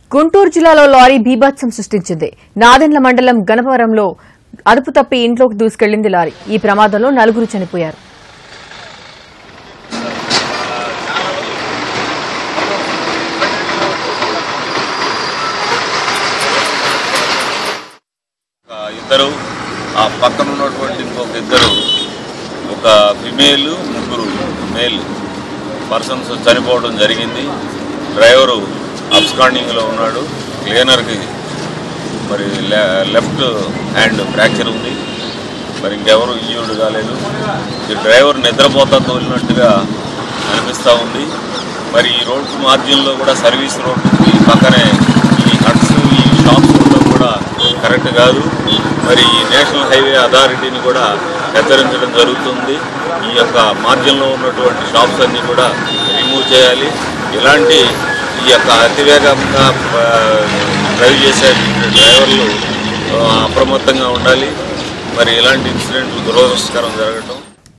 గుంటూరు జిల్లాలో లారీ బీభత్సం సృష్టించింది నాదెండ్ల మండలం గణపవరంలో అదుపు తప్పి ఇంట్లోకి దూసుకెళ్లింది లారీ ఈ ప్రమాదంలో నలుగురు చనిపోయారు ఒక ఇద్దరు ఆ పక్కన ఉన్నటువంటి ఇంకొక ఇద్దరు ఒక ఫిమేల్ ముగ్గురు మేల్ పర్సన్స్ చనిపోవడం జరిగింది డ్రైవరు అబ్స్కాండింగ్లో ఉన్నాడు క్లీనర్కి మరి లె- లెఫ్ట్ హ్యాండ్ ఫ్రాక్చర్ ఉంది మరి ఇంకెవరు ఇంజూర్డ్ కాలేదు ఈ డ్రైవర్ నిద్రపోతా తోలినట్టుగా అనిపిస్తూ ఉంది మరి ఈ రోడ్డు మార్జిన్లో కూడా సర్వీస్ రోడ్డు ఈ పక్కనే ఈ హట్స్ ఈ షాప్స్ ఉండడం కూడా కరెక్ట్ కాదు మరి ఈ నేషనల్ హైవే అథారిటీని కూడా హెచ్చరించడం జరుగుతుంది ఈ యొక్క మార్జిన్లో ఉన్నటువంటి షాప్స్ అన్నీ కూడా రిమూవ్ చేయాలి ఇలాంటి ఈ యొక్క అతివేగంగా ఆ, డ్రైవ్ చేసే డ్రైవర్లు ఆ, అప్రమత్తంగా ఉండాలి మరి ఇలాంటి ఇన్సిడెంట్లు దురదృష్టకరం జరగటం